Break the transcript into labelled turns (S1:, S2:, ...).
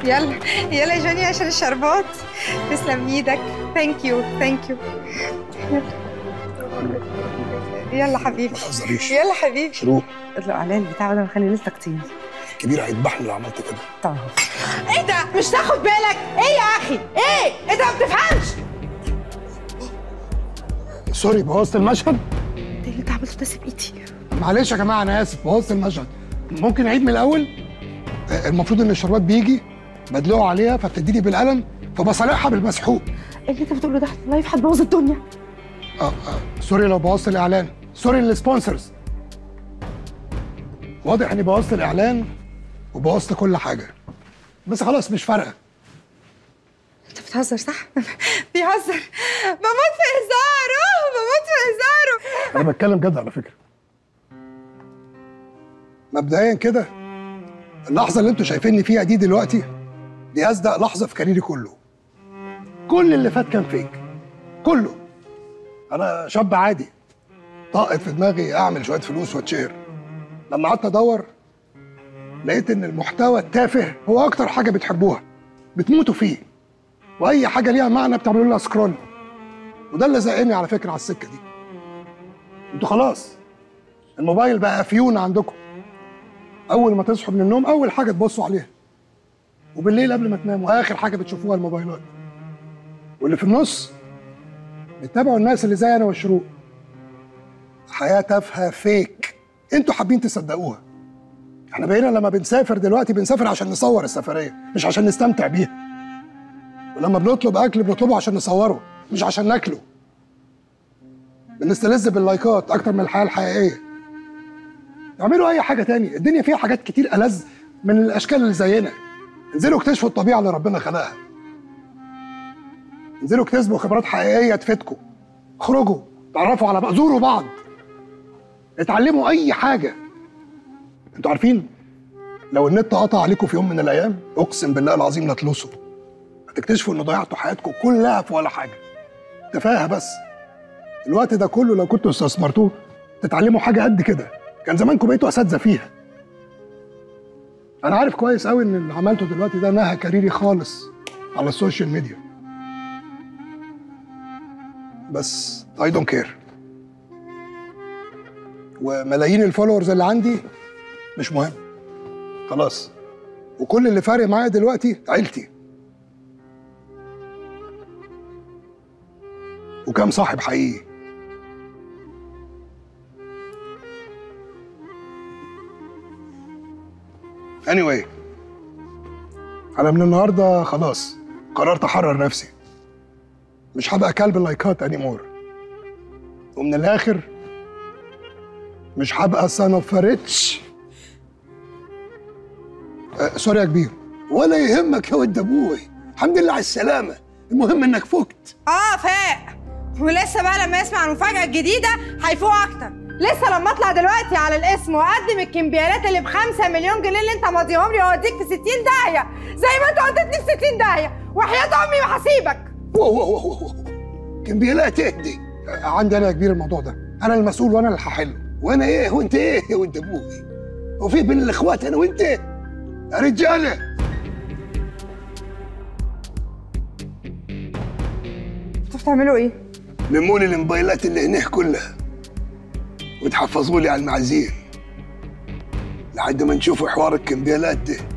S1: يلا يلا يا جوني عشان الشربات تسلم ايدك ثانك يو ثانك يو يلا حبيبي
S2: ما تهزريش
S1: يلا حبيبي
S2: شروق
S1: اطلق عليه البتاع ده مخلي ليلتك طين
S2: الكبير هيذبحني لو عملت كده
S1: طبعا
S3: ايه ده مش تاخد بالك ايه يا اخي ايه انت ما بتفهمش
S2: سوري بوظت المشهد
S1: ايه اللي انت عملته ده سيب ايدي
S2: معلش يا جماعه انا اسف بوظت المشهد ممكن نعيد من الاول آه، المفروض ان الشربات بيجي بدلقه عليها فبتديني بالقلم فبصالحها بالمسحوق
S1: ايه اللي انت بتقوله ده لايف هتبوظ الدنيا
S2: اه اه سوري لو بوظت الاعلان سوري للسبونسرز واضح اني بوظت الاعلان وبوظت كل حاجه بس خلاص مش فارقه
S1: انت بتهزر صح بيهزر بموت في هزاره بموت في هزاره
S2: انا بتكلم جد على فكره مبدئيا كده اللحظه اللي انتوا شايفيني فيها دي دلوقتي دي اصدق لحظه في كاريري كله كل اللي فات كان فيك كله انا شاب عادي طاقت في دماغي اعمل شويه فلوس واتشهر لما قعدت ادور لقيت ان المحتوى التافه هو اكتر حاجه بتحبوها بتموتوا فيه واي حاجه ليها معنى بتعملوا لها سكرول وده اللي زقني على فكره على السكه دي انتوا خلاص الموبايل بقى افيون عندكم اول ما تصحوا من النوم اول حاجه تبصوا عليها وبالليل قبل ما تناموا اخر حاجه بتشوفوها الموبايلات واللي في النص بتتابعوا الناس اللي زي انا والشروق حياه تافهه فيك انتوا حابين تصدقوها احنا بقينا لما بنسافر دلوقتي بنسافر عشان نصور السفريه مش عشان نستمتع بيها ولما بنطلب اكل بنطلبه عشان نصوره مش عشان ناكله بنستلذ باللايكات اكتر من الحياه الحقيقيه اعملوا اي حاجه تاني الدنيا فيها حاجات كتير ألذ من الاشكال اللي زينا انزلوا اكتشفوا الطبيعه اللي ربنا خلقها انزلوا اكتسبوا خبرات حقيقيه تفيدكم اخرجوا تعرفوا على بعض زوروا بعض اتعلموا اي حاجه انتوا عارفين لو النت قطع عليكم في يوم من الايام اقسم بالله العظيم لا تلوثوا هتكتشفوا ان ضيعتوا حياتكم كلها في ولا حاجه تفاهه بس الوقت ده كله لو كنتوا استثمرتوه تتعلموا حاجه قد كده كان زمانكم بقيتوا اساتذه فيها انا عارف كويس قوي ان اللي عملته دلوقتي ده نهى كاريري خالص على السوشيال ميديا بس اي دونت كير وملايين الفولورز اللي عندي مش مهم خلاص وكل اللي فارق معايا دلوقتي عيلتي وكم صاحب حقيقي anyway انا من النهارده خلاص قررت احرر نفسي مش هبقى كلب اللايكات انيمور ومن الاخر مش هبقى سان اوف ريتش سوري يا كبير ولا يهمك يا ود ابوي الحمد لله على السلامه المهم انك فقت
S3: اه فاق ولسه بقى لما يسمع المفاجأة الجديدة هيفوق أكتر لسه لما اطلع دلوقتي على الاسم واقدم الكمبيالات اللي بخمسة مليون جنيه اللي انت ماضيهم لي واوديك في 60 داهية زي ما انت وديتني في 60 داهية وحياة امي ما هسيبك
S2: واو واو واو واو. كمبيالات اهدي عندي انا يا كبير الموضوع ده انا المسؤول وانا اللي هحله وانا ايه وانت ايه يا ود ابوي وفي بين الاخوات انا وانت يا رجاله
S1: انتوا بتعملوا ايه؟
S2: لموا لي الموبايلات اللي هناك كلها وتحفظوا لي على المعازيم لحد ما نشوف حوار الكمبيالات ده